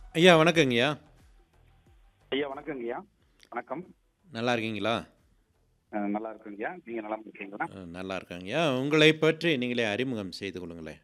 ஐயா வணக்கங்கய்யா ஐயா வணக்கங்கய்யா வணக்கம் நல்லா இருக்கீங்களா அஹ், நல்லா இருக்குங்கய்யா நீங்க நல்லா இருக்கீங்களா அஹ், நல்லா இருக்காங்கய்யா உங்களை பற்றி நீங்களே அறிமுகம் செய்து கொள்ளுங்களேன்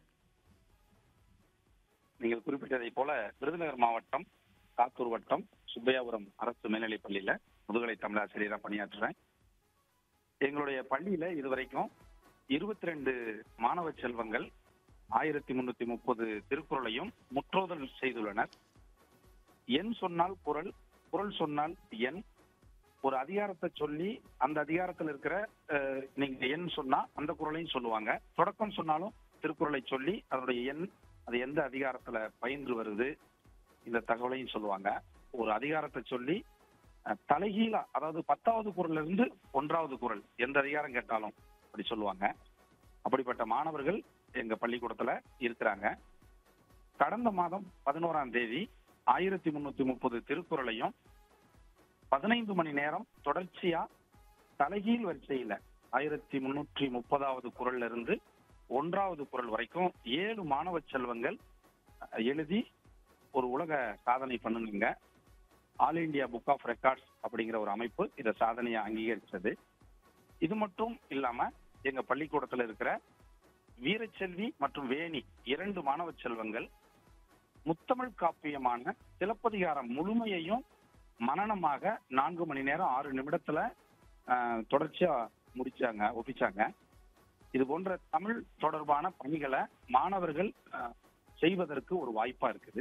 நீங்கள் குறிப்பிட்டதை போல விருதுநகர் மாவட்டம் காத்தூர் வட்டம் சுப்பையாபுரம் அரசு மேல்நிலைப் பள்ளியில முதுகலை தமிழாசிரியரா பணியாற்றுறேன் எங்களுடைய பள்ளியில இதுவரைக்கும் இருபத்தி ரெண்டு மாணவ செல்வங்கள் ஆயிரத்தி முன்னூத்தி முப்பது திருக்குறளையும் முற்றோதல் செய்துள்ளனர் எண் சொன்னால் குரல் குரல் சொன்னால் எண் ஒரு அதிகாரத்தை சொல்லி அந்த அதிகாரத்தில் இருக்கிற அஹ், நீங்க எண் சொன்னா அந்த குரலையும் சொல்லுவாங்க தொடக்கம் சொன்னாலும் திருக்குறளை சொல்லி அதனுடைய எண் அது எந்த அதிகாரத்துல பயின்று வருது இந்த தகவலையும் சொல்லுவாங்க ஒரு அதிகாரத்தை சொல்லி அஹ், தலைகீழா அதாவது பத்தாவது குரல்ல இருந்து ஒன்றாவது குரல் எந்த அதிகாரம் கேட்டாலும் அப்படி சொல்லுவாங்க அப்படிப்பட்ட மாணவர்கள் எங்க பள்ளிக்கூடத்துல இருக்கிறாங்க கடந்த மாதம் பதினோராம் தேதி ஆயிரத்தி முன்னூத்தி முப்பது திருக்குறளையும் பதினைந்து மணி நேரம் தொடர்ச்சியா தலைகீழ் வரிசையில ஆயிரத்தி முன்னூற்றி முப்பதாவது குரல்ல இருந்து ஒன்றாவது குரல் வரைக்கும் ஏழு மாணவ செல்வங்கள் அஹ், எழுதி ஒரு உலக சாதனை பண்ணுங்க all India book of records அப்படிங்கிற ஒரு அமைப்பு இதை சாதனையை அங்கீகரிச்சது இது மட்டும் இல்லாம எங்க பள்ளிக்கூடத்துல இருக்கிற வீரச்செல்வி மற்றும் வேணி இரண்டு மாணவ செல்வங்கள் முத்தமிழ் காப்பியமான சிலப்பதிகாரம் முழுமையையும் மனனமாக நான்கு மணி நேரம் ஆறு நிமிடத்துல அஹ், தொடர்ச்சியா முடிச்சாங்க ஒப்பிச்சாங்க இது போன்ற தமிழ் தொடர்பான பணிகளை மாணவர்கள் அஹ், செய்வதற்கு ஒரு வாய்ப்பா இருக்குது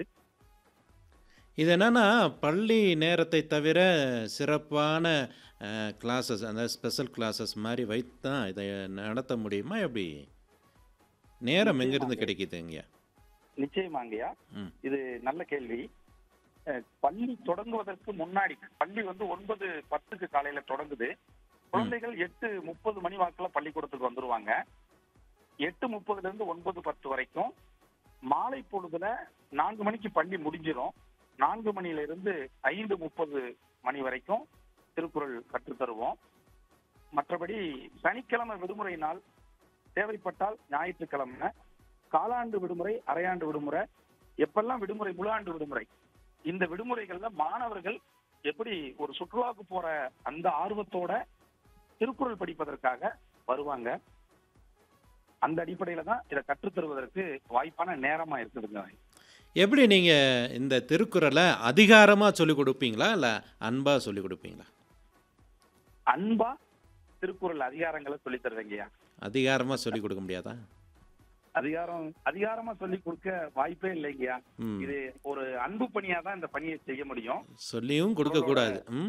இது என்னன்னா பள்ளி நேரத்தை தவிர சிறப்பான கிளாஸஸ் அந்த ஸ்பெஷல் கிளாஸஸ் மாதிரி வைத்து தான் இதை நடத்த முடியுமா எப்படி நேரம் எங்கேருந்து கிடைக்குதுங்கய்யா நிச்சயமாங்கய்யா ம் இது நல்ல கேள்வி அஹ், பள்ளி தொடங்குவதற்கு முன்னாடி பள்ளி வந்து ஒன்பது பத்துக்கு காலையில தொடங்குது குழந்தைகள் எட்டு முப்பது மணி வாக்குல பள்ளிக்கூடத்துக்கு வந்துருவாங்க எட்டு முப்பதுல இருந்து ஒன்பது பத்து வரைக்கும் மாலை பொழுதுல நான்கு மணிக்கு பள்ளி முடிஞ்சிரும் நான்கு மணியில இருந்து ஐந்து முப்பது மணி வரைக்கும் திருக்குறள் கற்றுத் தருவோம் மற்றபடி சனிக்கிழமை விடுமுறை நாள் தேவைப்பட்டால் ஞாயிற்றுக்கிழமை காலாண்டு விடுமுறை அரையாண்டு விடுமுறை எப்பெல்லாம் விடுமுறை முழு ஆண்டு விடுமுறை இந்த விடுமுறைகள்ல மாணவர்கள் எப்படி ஒரு சுற்றுலாவுக்கு போற அந்த ஆர்வத்தோட திருக்குறள் படிப்பதற்காக வருவாங்க அந்த அடிப்படையில தான் இதை கற்றுத் தருவதற்கு வாய்ப்பான நேரமா இருக்குதுங்க எப்படி நீங்கள் இந்த திருக்குறளை அதிகாரமாக சொல்லிக் கொடுப்பீங்களா இல்லை அன்பாக சொல்லிக் கொடுப்பீங்களா அன்பா திருக்குறள் அதிகாரங்களை சொல்லி தருவீங்கய்யா அதிகாரமாக சொல்லிக் கொடுக்க முடியாதா அதிகாரம் அதிகாரமா சொல்லி கொடுக்க வாய்ப்பே இல்லைங்கய்யா ம் இது ஒரு அன்பு பணியா தான் இந்த பணியை செய்ய முடியும் சொல்லியும் கொடுக்கக்கூடாது ம்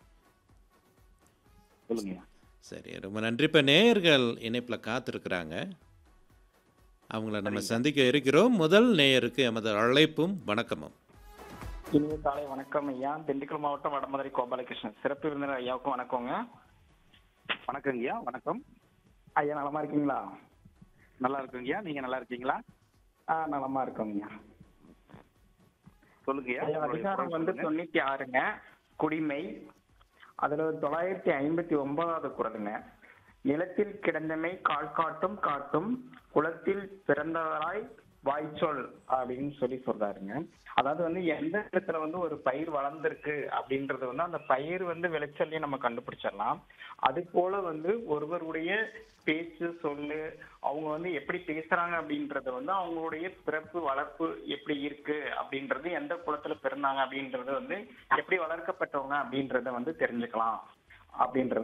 சொல்லுங்க சரி ரொம்ப நன்றி இப்போ நேயர்கள் இணைப்பில் காத்திருக்கிறாங்க அவங்கள நம்ம சந்திக்க இருக்கிறோம் முதல் நேயருக்கு எமது அழைப்பும் வணக்கமும் இனிய காலை வணக்கம் ஐயா திண்டுக்கல் மாவட்டம் வடமதுரை கோபாலகிருஷ்ணன் சிறப்பு விருந்தினர் ஐயாவுக்கும் வணக்கங்க வணக்கங்கய்யா வணக்கம் ஐயா நலமா இருக்கீங்களா நல்லா இருக்குங்கய்யா நீங்க நல்லா இருக்கீங்களா ஆ நலமா இருக்கோங்கய்யா சொல்லுங்கய்யா ஐயா உங்களுடைய அதிகாரம் குரல் வந்து சொல்லுங்க. தொண்ணூத்தி ஆறுங்க குடிமை அதுல தொள்ளாயிரத்தி ஐம்பத்தி ஒன்பதாவது குரலுங்க நிலத்தில் கிடந்தமை கால் காட்டும் காட்டும் குளத்தில் பிறந்தவராய் வாய்ச்சொல் அப்படின்னு சொல்லி சொல்றாருங்க அதாவது வந்து எந்த இடத்துல வந்து ஒரு பயிர் வளர்ந்திருக்கு அப்படின்றது வந்து அந்த பயிர் வந்து விளைச்சல்லையும் நம்ம கண்டுபிடிச்சிடலாம் அது போல வந்து ஒருவருடைய பேச்சு சொல்லு அவங்க வந்து எப்படி பேசுறாங்க அப்படின்றத வந்து அவங்களுடைய பிறப்பு வளர்ப்பு எப்படி இருக்கு அப்படின்றது எந்த குலத்துல பிறந்தாங்க அப்படின்றது வந்து எப்படி வளர்க்கப்பட்டவங்க அப்படின்றத வந்து தெரிஞ்சுக்கலாம் அப்படின்றது